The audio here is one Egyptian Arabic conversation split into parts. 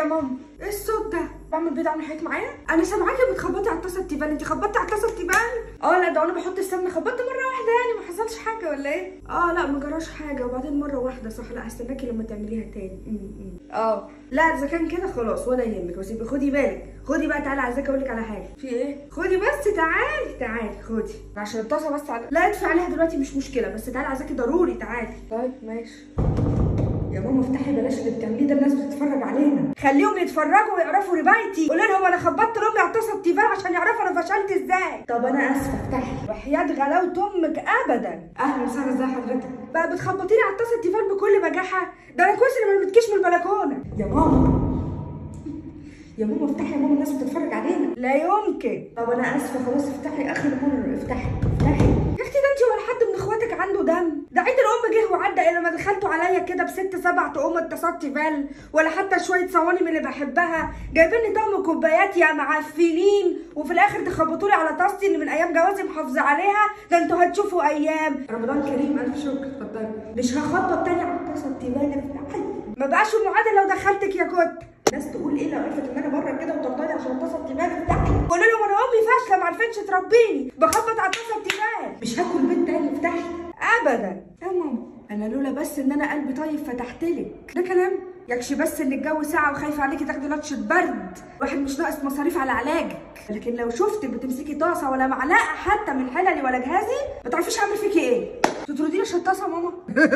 ماما ايه الصوت ده بعمل بيض عامل حاجات معايا انا سامعاكي بتخبطي على الطاسه التيفال انت خبطتي على الطاسه التيفال اه لا ده انا بحط السمنه خبطت مره واحده يعني ما حصلش حاجه ولا ايه اه لا ما جراش حاجه وبعدين مره واحده صح لا هستناكي لما تعمليها تاني م- م. اه لا اذا كان كده خلاص ولا يهمك بس يبقى خدي بالك خدي بقى تعالي عايزاك اقول لك على حاجه في ايه خدي بس تعالي تعالي خدي عشان الطاسه بس على... لا ادفع عليها دلوقتي مش مشكله بس تعالي عايزاكي ضروري تعالي طيب ماشي يا ماما افتحي بلاش اللي بتعمليه ده الناس بتتفرج علينا خليهم يتفرجوا ويعرفوا ربايتي قولي لهم انا خبطت لامي على الطاسه التيفال عشان يعرفوا انا فشلت ازاي طب انا اسفه افتحي وحياه غلاوه امك ابدا اهلا وسهلا ازي حضرتك بقى بتخبطيني على الطاسه التيفال بكل بجاحه ده انا كويس اني ما رميتكيش من البلكونه يا ماما يا ماما افتحي يا ماما الناس بتتفرج علينا لا يمكن طب انا اسفه خلاص افتحي اخر مره افتحي افتحي يا اختي ده انت ولا حد من اخواتك عنده دم ده عيد الام جه وعدى الا ما دخلتوا عليا كده بست سبع تقوم اتصلت فال ولا حتى شويه صواني من اللي بحبها جايبين لي طقم كوبايات يا معفنين وفي الاخر تخبطوا لي على طاستي اللي من ايام جوازي محافظه عليها ده انتوا هتشوفوا ايام رمضان كريم الف شكر اتفضلي مش هخبط تاني على الطاسه التيفال افتحي ما بقاش معادل لو دخلتك يا كنت الناس تقول ايه لو عرفت ان انا بره كده وطرداني عشان الطاسه التيفال بتاعتي قولوا لهم انا امي فاشله ما عرفتش تربيني بخبط على الطاسه التيفال مش هاكل بيت تاني افتحي ابدا يا ماما انا لولا بس ان انا قلبي طيب فتحت لك ده كلام يكشي بس ان الجو ساعه وخايفه عليكي تاخدي لطشه برد واحد مش ناقص مصاريف على علاجك لكن لو شفتك بتمسكي طاسه ولا معلقه حتى من حللي ولا جهازي ما تعرفيش اعمل فيكي ايه تطرديني عشان الطاسه يا ماما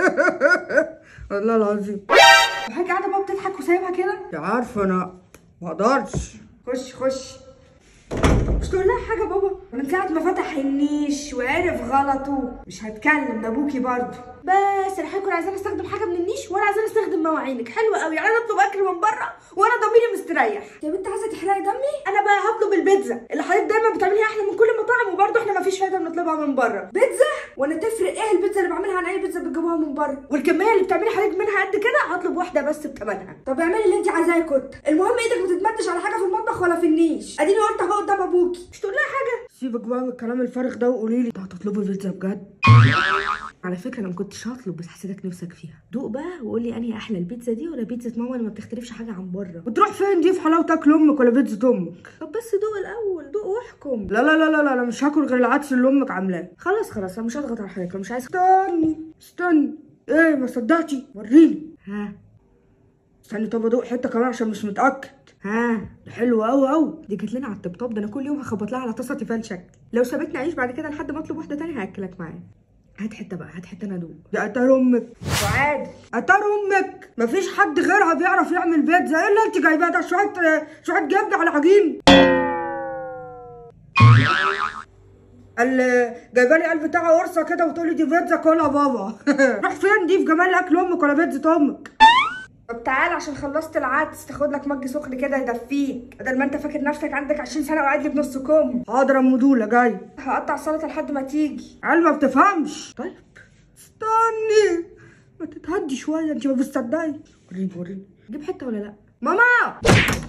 والله العظيم وحاجة قاعدة بقى بتضحك وسايبها كده يا عارفه انا ما اقدرش خش خش مش تقول لها حاجة بابا من ساعة ما فتح النيش وعرف غلطه مش هتكلم ده ابوكي برضه بس انا هيكون عايزين استخدم حاجة من النيش ولا عايزين استخدم مواعينك حلو قوي يعني انا اطلب اكل من بره وانا ضميري مستريح يا بنت عايزة تحرقي دمي انا بقى هطلب البيتزا اللي حضرتك دايما بتعمليها احلى من كل المطاعم وبرضه احنا مفيش فايدة بنطلبها من بره بيتزا وانا تفرق ايه البيتزا اللي بعملها عن اي بيتزا بتجيبوها من بره والكمية اللي بتعملي حضرتك منها قد كده هطلب واحدة بس بثمنها طب اعملي اللي انت عايزاه يا كنت المهم ايدك ما تتمدش على حاجة في المطبخ ولا في النيش اديني قلت اهو قدام ابوكي مش تقول لها حاجة سيبك بقى من الكلام الفارغ ده وقولي لي هتطلبي بيتزا بجد على فكره انا ما كنتش هطلب بس حسيتك نفسك فيها دوق بقى وقول لي انهي احلى البيتزا دي ولا بيتزا ماما اللي ما بتختلفش حاجه عن بره بتروح فين دي في حلاوه اكل امك ولا بيتزا امك طب بس دوق الاول دوق واحكم لا لا لا لا لا انا مش هاكل غير العدس اللي امك عاملاه خلاص خلاص انا مش هضغط على حضرتك لو مش عايز استني استني ايه ما صدقتي وريني ها استني طب ادوق حته كمان عشان مش متاكد ها ده حلو قوي قوي دي جت لنا على الطبطاب ده انا كل يوم هخبط لها على طاسه تيفال شكل لو سابتني اعيش بعد كده لحد ما اطلب واحده تانية هاكلك معايا هات حته بقى هات حته انا ادوق يا اتار امك وعادي اتار امك مفيش حد غيرها بيعرف يعمل بيتزا ايه اللي انت جايباه ده شويه شويه جبنه على عجين اللي جايبه لي قلب بتاعها قرصه كده وتقولي دي بيتزا كلها بابا روح فين دي في جمال اكل امك ولا بيتزا امك طب تعال عشان خلصت العدس تاخد لك مج سخن كده يدفيك بدل ما انت فاكر نفسك عندك 20 سنه وقاعد لي بنص كم حاضر يا ام دوله جاي هقطع السلطه لحد ما تيجي عيال ما بتفهمش طيب استني ما تتهدي شويه انت ما بتصدقي وريني وريني جيب حته ولا لا ماما